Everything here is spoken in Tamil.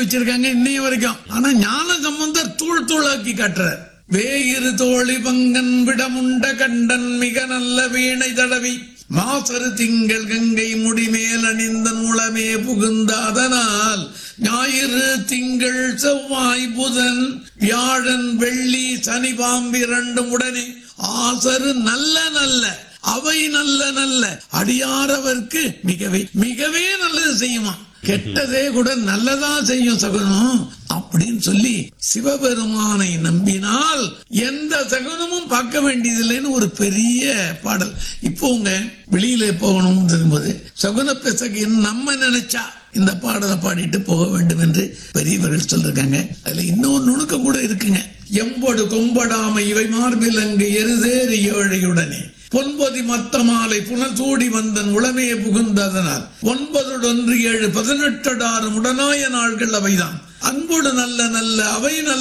வச்சிருக்காங்க இன்னைய வரைக்கும் ஆனா ஞான சம்பந்தர் தூள் தூளாக்கி காட்டுறார் வேயிரு தோழி பங்கன் விடமுண்ட கண்டன் மிக நல்ல வீணை தடவி மாசரு திங்கள் கங்கை முடிமேல் அணிந்த நூலமே புகுந்த அதனால் ஞாயிறு திங்கள் செவ்வாய் புதன் வியாழன் வெள்ளி சனி பாம்பு இரண்டும் உடனே ஆசரு நல்ல நல்ல அவை நல்ல நல்ல அடியாரவர்க்கு மிகவே மிகவே நல்லது செய்யுமா கெட்டதே கூட நல்லதா செய்யும் சகுனம் அப்படின்னு சொல்லி சிவபெருமானை நம்பினால் எந்த சகுனமும் பார்க்க வேண்டியதில்லைன்னு ஒரு பெரிய பாடல் இப்போ உங்க வெளியில போகணும்னு இருக்கும்போது சகுன பெசகின் நம்ம நினைச்சா இந்த பாடலை பாடிட்டு போக வேண்டும் என்று பெரியவர்கள் சொல்லிருக்காங்க அதுல இன்னொரு நுணுக்கம் கூட இருக்குங்க எம்பொடு கொம்படாமை இவை மார்பில் அங்கு எருதேறி ஏழையுடனே பொன்பொதி மத்த மாலை புனல் சூடி வந்தன் உளமே புகுந்ததனால் ஒன்பதொன்று ஏழு பதினெட்டடாறு உடனாய நாள்கள் அவைதான் அன்போடு நல்ல நல்ல அவை நல்ல